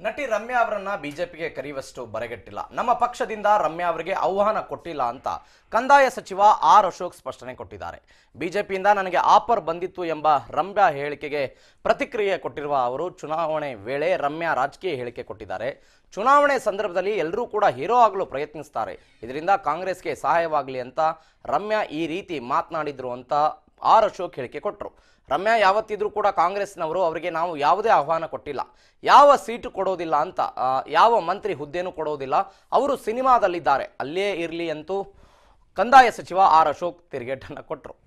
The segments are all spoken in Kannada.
ನಟಿ ರಮ್ಯಾ ಅವರನ್ನ ಬಿಜೆಪಿಗೆ ಕರೆಯುವಷ್ಟು ಬರೆಗಟ್ಟಿಲ್ಲ ನಮ್ಮ ಪಕ್ಷದಿಂದ ರಮ್ಯಾ ಅವರಿಗೆ ಆಹ್ವಾನ ಕೊಟ್ಟಿಲ್ಲ ಅಂತ ಕಂದಾಯ ಸಚಿವ ಆರ್ ಅಶೋಕ್ ಸ್ಪಷ್ಟನೆ ಕೊಟ್ಟಿದ್ದಾರೆ ಬಿಜೆಪಿಯಿಂದ ನನಗೆ ಆಫರ್ ಬಂದಿತ್ತು ಎಂಬ ರಮ್ಯಾ ಹೇಳಿಕೆಗೆ ಪ್ರತಿಕ್ರಿಯೆ ಕೊಟ್ಟಿರುವ ಅವರು ಚುನಾವಣೆ ವೇಳೆ ರಮ್ಯಾ ರಾಜಕೀಯ ಹೇಳಿಕೆ ಕೊಟ್ಟಿದ್ದಾರೆ ಚುನಾವಣೆ ಸಂದರ್ಭದಲ್ಲಿ ಎಲ್ಲರೂ ಕೂಡ ಹೀರೋ ಆಗಲು ಪ್ರಯತ್ನಿಸ್ತಾರೆ ಇದರಿಂದ ಕಾಂಗ್ರೆಸ್ಗೆ ಸಹಾಯವಾಗಲಿ ಅಂತ ರಮ್ಯಾ ಈ ರೀತಿ ಮಾತನಾಡಿದ್ರು ಅಂತ ಆರ್ ಅಶೋಕ್ ಹೇಳಿಕೆ ಕೊಟ್ಟರು ರಮ್ಯಾ ಯಾವತ್ತಿದ್ರೂ ಕೂಡ ಕಾಂಗ್ರೆಸ್ನವರು ಅವರಿಗೆ ನಾವು ಯಾವುದೇ ಆಹ್ವಾನ ಕೊಟ್ಟಿಲ್ಲ ಯಾವ ಸೀಟು ಕೊಡೋದಿಲ್ಲ ಅಂತ ಆ, ಯಾವ ಮಂತ್ರಿ ಹುದ್ದೆನೂ ಕೊಡೋದಿಲ್ಲ ಅವರು ಸಿನಿಮಾದಲ್ಲಿದ್ದಾರೆ ಅಲ್ಲೇ ಇರಲಿ ಅಂತೂ ಕಂದಾಯ ಸಚಿವ ಆರ್ ಅಶೋಕ್ ತಿರುಗೇಟನ್ನು ಕೊಟ್ಟರು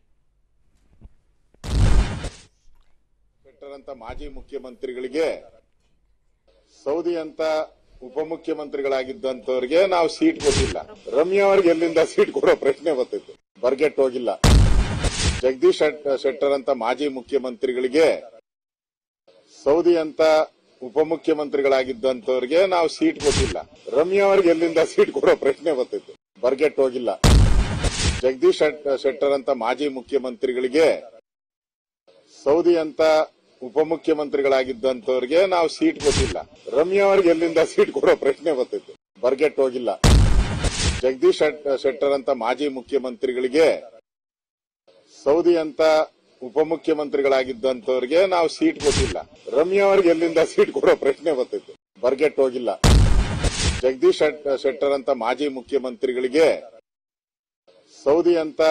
ಶೆಟ್ಟರ್ ಅಂತ ಮಾಜಿ ಮುಖ್ಯಮಂತ್ರಿಗಳಿಗೆ ಸೌದಿ ಅಂತ ಉಪಮುಖ್ಯಮಂತ್ರಿಗಳಾಗಿದ್ದಂತವ್ರಿಗೆ ನಾವು ಸೀಟ್ ಕೊಟ್ಟಿಲ್ಲ ರಮ್ಯಾ ಅವ್ರಿಗೆ ಎಲ್ಲಿಂದ ಸೀಟ್ ಕೊಡೋ ಪ್ರಶ್ನೆ ಬರ್ತಿತ್ತು ಬರ್ಗೆಟ್ ಹೋಗಿಲ್ಲ ಜಗದೀಶ್ ಶೆಟ್- ಶೆಟ್ಟರ್ ಅಂತ ಮಾಜಿ ಮುಖ್ಯಮಂತ್ರಿಗಳಿಗೆ ಸೌದಿ ಅಂತ ಉಪಮುಖ್ಯಮಂತ್ರಿಗಳಾಗಿದ್ದಂತವ್ರಿಗೆ ನಾವು ಸೀಟ್ ಕೊಟ್ಟಿಲ್ಲ ರಮ್ಯಾ ಅವ್ರಿಗೆ ಎಲ್ಲಿಂದ ಸೀಟ್ ಕೊಡೋ ಪ್ರಶ್ನೆ ಬರ್ತಿತ್ತು ಬರ್ಗೆಟ್ ಹೋಗಿಲ್ಲ ಜಗದೀಶ್ ಶೆಟ್- ಶೆಟ್ಟರ್ ಅಂತ ಮಾಜಿ ಮುಖ್ಯಮಂತ್ರಿಗಳಿಗೆ ಸೌದಿ ಅಂತ ಉಪಮುಖ್ಯಮಂತ್ರಿಗಳಾಗಿದ್ದಂತವ್ರಿಗೆ ನಾವು ಸೀಟ್ ಕೊಟ್ಟಿಲ್ಲ ರಮ್ಯಾ ಅವ್ರಿಗೆ ಎಲ್ಲಿಂದ ಸೀಟ್ ಕೊಡೋ ಪ್ರಶ್ನೆ ಬರ್ತಿತ್ತು ಬರ್ಗೆಟ್ ಹೋಗಿಲ್ಲ ಜಗದೀಶ್ ಶೆಟ್- ಶೆಟ್ಟರ್ ಅಂತ ಮಾಜಿ ಮುಖ್ಯಮಂತ್ರಿಗಳಿಗೆ ಸೌದಿ ಅಂತ ಉಪಮುಖ್ಯಮಂತ್ರಿಗಳಾಗಿದ್ದಂತವ್ರಿಗೆ ನಾವು ಸೀಟ್ ಕೊಟ್ಟಿಲ್ಲ ರಮ್ಯಾ ಅವ್ರಿಗೆ ಎಲ್ಲಿಂದ ಸೀಟ್ ಕೊಡೋ ಪ್ರಶ್ನೆ ಬರ್ತಿತ್ತು ಬರ್ಗೆಟ್ ಹೋಗಿಲ್ಲ ಜಗದೀಶ್ ಶೆಟ್- ಶೆಟ್ಟರ್ ಅಂತ ಮಾಜಿ ಮುಖ್ಯಮಂತ್ರಿಗಳಿಗೆ ಸೌದಿ ಅಂತ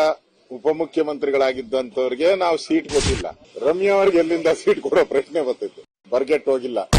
ಉಪಮುಖ್ಯಮಂತ್ರಿಗಳಾಗಿದ್ದಂತವ್ರಿಗೆ ನಾವು ಸೀಟ್ ಕೊಟ್ಟಿಲ್ಲ ರಮ್ಯಾ ಅವ್ರಿಗೆ ಎಲ್ಲಿಂದ ಸೀಟ್ ಕೊಡೋ ಪ್ರಶ್ನೆ ಬರ್ತಿತ್ತು ಬರ್ಗೆಟ್ ಹೋಗಿಲ್ಲ